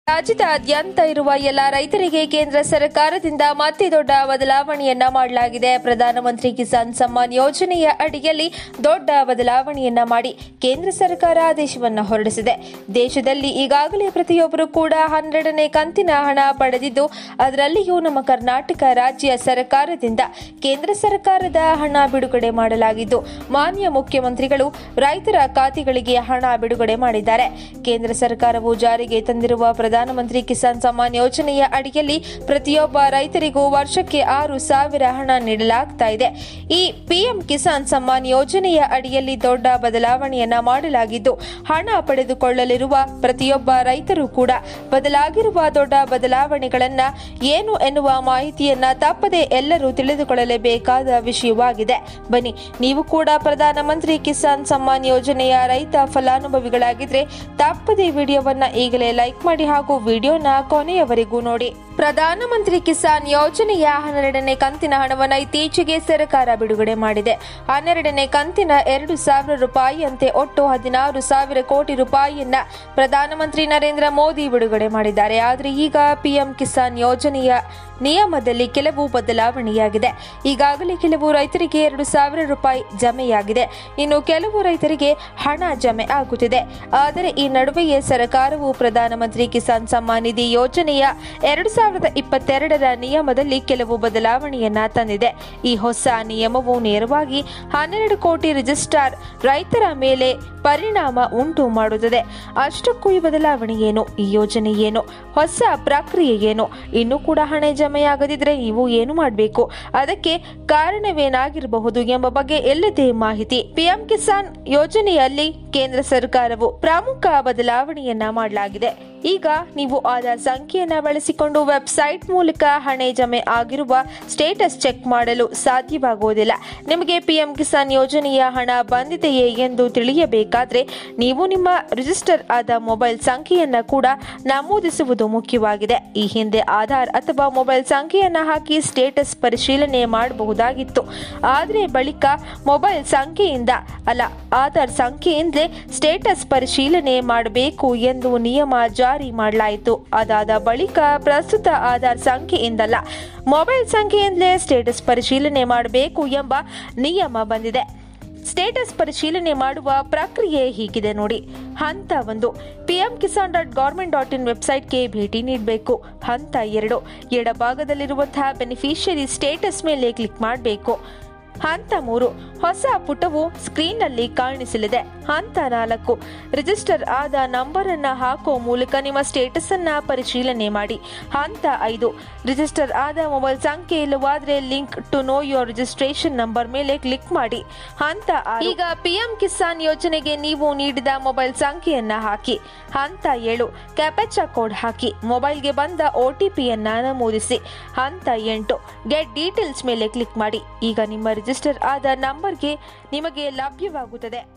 ರಾಜ್ಯದಾದ್ಯಂತ ಇರುವ ಎಲ್ಲ ರೈತರಿಗೆ ಕೇಂದ್ರ ಸರ್ಕಾರದಿಂದ ಮತ್ತೆ ದೊಡ್ಡ ಬದಲಾವಣೆಯನ್ನ ಮಾಡಲಾಗಿದೆ ಪ್ರಧಾನಮಂತ್ರಿ ಕಿಸಾನ್ ಸಮ್ಮಾನ್ ಯೋಜನೆಯ ಅಡಿಯಲ್ಲಿ ದೊಡ್ಡ ಬದಲಾವಣೆಯನ್ನ ಮಾಡಿ ಕೇಂದ್ರ ಸರ್ಕಾರ ಆದೇಶವನ್ನ ಹೊರಡಿಸಿದೆ ದೇಶದಲ್ಲಿ ಈಗಾಗಲೇ ಪ್ರತಿಯೊಬ್ಬರು ಕೂಡ ಹನ್ನೆರಡನೇ ಕಂತಿನ ಹಣ ಪಡೆದಿದ್ದು ಅದರಲ್ಲಿಯೂ ನಮ್ಮ ಕರ್ನಾಟಕ ರಾಜ್ಯ ಸರ್ಕಾರದಿಂದ ಕೇಂದ್ರ ಸರ್ಕಾರದ ಹಣ ಬಿಡುಗಡೆ ಮಾಡಲಾಗಿದ್ದು ಮಾನ್ಯ ಮುಖ್ಯಮಂತ್ರಿಗಳು ರೈತರ ಖಾತೆಗಳಿಗೆ ಹಣ ಬಿಡುಗಡೆ ಮಾಡಿದ್ದಾರೆ ಕೇಂದ್ರ ಸರ್ಕಾರವು ಜಾರಿಗೆ ತಂದಿರುವ ಪ್ರಧಾನಮಂತ್ರಿ ಕಿಸಾನ್ ಸಮ್ಮಾನ್ ಯೋಜನೆಯ ಅಡಿಯಲ್ಲಿ ಪ್ರತಿಯೊಬ್ಬ ರೈತರಿಗೂ ವರ್ಷಕ್ಕೆ ಆರು ಸಾವಿರ ಹಣ ನೀಡಲಾಗ್ತಾ ಇದೆ ಈ ಪಿಎಂ ಕಿಸಾನ್ ಸಮ್ಮಾನ್ ಯೋಜನೆಯ ಅಡಿಯಲ್ಲಿ ದೊಡ್ಡ ಬದಲಾವಣೆಯನ್ನ ಮಾಡಲಾಗಿದ್ದು ಹಣ ಪಡೆದುಕೊಳ್ಳಲಿರುವ ಪ್ರತಿಯೊಬ್ಬ ರೈತರು ಕೂಡ ಬದಲಾಗಿರುವ ದೊಡ್ಡ ಬದಲಾವಣೆಗಳನ್ನ ಏನು ಎನ್ನುವ ಮಾಹಿತಿಯನ್ನ ತಪ್ಪದೆ ಎಲ್ಲರೂ ತಿಳಿದುಕೊಳ್ಳಲೇಬೇಕಾದ ವಿಷಯವಾಗಿದೆ ಬನ್ನಿ ನೀವು ಕೂಡ ಪ್ರಧಾನಮಂತ್ರಿ ಕಿಸಾನ್ ಸಮ್ಮಾನ್ ಯೋಜನೆಯ ರೈತ ಫಲಾನುಭವಿಗಳಾಗಿದ್ರೆ ತಪ್ಪದೆ ವಿಡಿಯೋವನ್ನ ಈಗಲೇ ಲೈಕ್ ಮಾಡಿ ಹಾಗೂ ವಿಡಿಯೋನ ಕೊನೆಯವರೆಗೂ ನೋಡಿ ಪ್ರಧಾನಮಂತ್ರಿ ಕಿಸಾನ್ ಯೋಜನೆಯ ಹನ್ನೆರಡನೇ ಕಂತಿನ ಹಣವನ್ನು ಇತ್ತೀಚೆಗೆ ಸರ್ಕಾರ ಬಿಡುಗಡೆ ಮಾಡಿದೆ ಹನ್ನೆರಡನೇ ಕಂತಿನ ಎರಡು ಸಾವಿರ ರೂಪಾಯಿಯಂತೆ ಒಟ್ಟು ಹದಿನಾರು ಸಾವಿರ ಕೋಟಿ ರೂಪಾಯಿಯನ್ನ ಪ್ರಧಾನಮಂತ್ರಿ ನರೇಂದ್ರ ಮೋದಿ ಬಿಡುಗಡೆ ಮಾಡಿದ್ದಾರೆ ಆದರೆ ಈಗ ಪಿಎಂ ಕಿಸಾನ್ ಯೋಜನೆಯ ನಿಯಮದಲ್ಲಿ ಕೆಲವು ಬದಲಾವಣೆಯಾಗಿದೆ ಈಗಾಗಲೇ ಕೆಲವು ರೈತರಿಗೆ ಎರಡು ಸಾವಿರ ರೂಪಾಯಿ ಜಮೆಯಾಗಿದೆ ಇನ್ನು ಕೆಲವು ರೈತರಿಗೆ ಹಣ ಜಮೆ ಆಗುತ್ತಿದೆ ಆದರೆ ಈ ನಡುವೆಯೇ ಸರ್ಕಾರವು ಪ್ರಧಾನಮಂತ್ರಿ ಕಿಸಾನ್ ಸಮ್ಮಾನ್ ನಿಧಿ ಯೋಜನೆಯ ಎರಡು ಸಾವಿರದ ಇಪ್ಪತ್ತೆರಡರ ನಿಯಮದಲ್ಲಿ ಕೆಲವು ಬದಲಾವಣೆಯನ್ನ ತಂದಿದೆ ಈ ಹೊಸ ನಿಯಮವು ನೇರವಾಗಿ ಹನ್ನೆರಡು ಕೋಟಿ ರಿಜಿಸ್ಟ್ರಾರ್ ರೈತರ ಮೇಲೆ ಪರಿಣಾಮ ಉಂಟು ಮಾಡುತ್ತದೆ ಅಷ್ಟಕ್ಕೂ ಈ ಬದಲಾವಣೆ ಏನು ಈ ಯೋಜನೆ ಏನು ಹೊಸ ಪ್ರಕ್ರಿಯೆ ಏನು ಇನ್ನೂ ಕೂಡ ಹಣ ಜಮೆಯಾಗದಿದ್ರೆ ನೀವು ಏನು ಮಾಡಬೇಕು ಅದಕ್ಕೆ ಕಾರಣವೇನಾಗಿರಬಹುದು ಎಂಬ ಬಗ್ಗೆ ಎಲ್ಲದೇ ಮಾಹಿತಿ ಪಿಎಂ ಕಿಸಾನ್ ಯೋಜನೆಯಲ್ಲಿ ಕೇಂದ್ರ ಸರ್ಕಾರವು ಪ್ರಮುಖ ಬದಲಾವಣೆಯನ್ನ ಮಾಡಲಾಗಿದೆ ಈಗ ನೀವು ಆಧಾರ್ ಸಂಖ್ಯೆಯನ್ನ ಬಳಸಿಕೊಂಡು ವೆಬ್ಸೈಟ್ ಮೂಲಕ ಹಣ ಜಮೆ ಆಗಿರುವ ಸ್ಟೇಟಸ್ ಚೆಕ್ ಮಾಡಲು ಸಾಧ್ಯವಾಗುವುದಿಲ್ಲ ನಿಮಗೆ ಪಿಎಂ ಕಿಸಾನ್ ಯೋಜನೆಯ ಹಣ ಬಂದಿದೆಯೇ ಎಂದು ತಿಳಿಯಬೇಕಾದ್ರೆ ನೀವು ನಿಮ್ಮ ರಿಜಿಸ್ಟರ್ ಆದ ಮೊಬೈಲ್ ಸಂಖ್ಯೆಯನ್ನ ಕೂಡ ನಮೂದಿಸುವುದು ಮುಖ್ಯವಾಗಿದೆ ಈ ಹಿಂದೆ ಆಧಾರ್ ಅಥವಾ ಮೊಬೈಲ್ ಸಂಖ್ಯೆಯನ್ನ ಹಾಕಿ ಸ್ಟೇಟಸ್ ಪರಿಶೀಲನೆ ಮಾಡಬಹುದಾಗಿತ್ತು ಆದರೆ ಬಳಿಕ ಮೊಬೈಲ್ ಸಂಖ್ಯೆಯಿಂದ ಅಲ್ಲ ಆಧಾರ್ ಸಂಖ್ಯೆಯಿಂದಲೇ ಸ್ಟೇಟಸ್ ಪರಿಶೀಲನೆ ಮಾಡಬೇಕು ಎಂದು ನಿಯಮ ಜಾರಿ ಮಾಡಲಾಯಿತು ಅದಾದ ಬಳಿಕ ಪ್ರಸ್ತುತ ಆಧಾರ್ ಸಂಖ್ಯೆಯಿಂದಲ್ಲ ಮೊಬೈಲ್ ಸಂಖ್ಯೆಯಿಂದಲೇ ಸ್ಟೇಟಸ್ ಪರಿಶೀಲನೆ ಮಾಡಬೇಕು ಎಂಬ ನಿಯಮ ಬಂದಿದೆ ಸ್ಟೇಟಸ್ ಪರಿಶೀಲನೆ ಮಾಡುವ ಪ್ರಕ್ರಿಯೆ ಹೀಗಿದೆ ನೋಡಿ ಹಂತ ಒಂದು PM Kisan dot government dot in ವೆಬ್ಸೈಟ್ಗೆ ಭೇಟಿ ನೀಡಬೇಕು ಹಂತ ಎರಡು ಎಡಭಾಗದಲ್ಲಿರುವಂತಹ ಬೆನಿಫಿಷಿಯರಿ ಸ್ಟೇಟಸ್ ಮೇಲೆ ಕ್ಲಿಕ್ ಮಾಡಬೇಕು ಹಂತ ಮೂರು ಹೊಸ ಪುಟವು ಸ್ಕ್ರೀನ್ನಲ್ಲಿ ಕಾಣಿಸಲಿದೆ ಹಂತ ನಾಲ್ಕು ರಿಜಿಸ್ಟರ್ ಆದ ನಂಬರ್ ಅನ್ನ ಹಾಕೋ ಮೂಲಕ ನಿಮ್ಮ ಸ್ಟೇಟಸ್ ಅನ್ನ ಪರಿಶೀಲನೆ ಮಾಡಿ ಹಂತ ಐದು ರಿಜಿಸ್ಟರ್ ಆದ ಮೊಬೈಲ್ ಸಂಖ್ಯೆ ಇಲ್ಲವಾದ್ರೆ link to know your registration number ಮೇಲೆ ಕ್ಲಿಕ್ ಮಾಡಿ ಹಂತ ಆರು ಈಗ ಪಿಎಂ ಕಿಸಾನ್ ಯೋಜನೆಗೆ ನೀವು ನೀಡಿದ ಮೊಬೈಲ್ ಸಂಖ್ಯೆಯನ್ನ ಹಾಕಿ ಹಂತ ಏಳು ಕ್ಯಾಪೆಚಾ ಕೋಡ್ ಹಾಕಿ ಮೊಬೈಲ್ಗೆ ಬಂದ ಒ ಟಿ ಪಿಯನ್ನ ನಮೂದಿಸಿ ಹಂತ ಎಂಟು ಗೆಟ್ ಡೀಟೇಲ್ಸ್ ಮೇಲೆ ಕ್ಲಿಕ್ ಮಾಡಿ ಈಗ ನಿಮ್ಮ ರಿಜಿಸ್ಟರ್ ಆದ ನಂಬರ್ಗೆ ನಿಮಗೆ ಲಭ್ಯವಾಗುತ್ತದೆ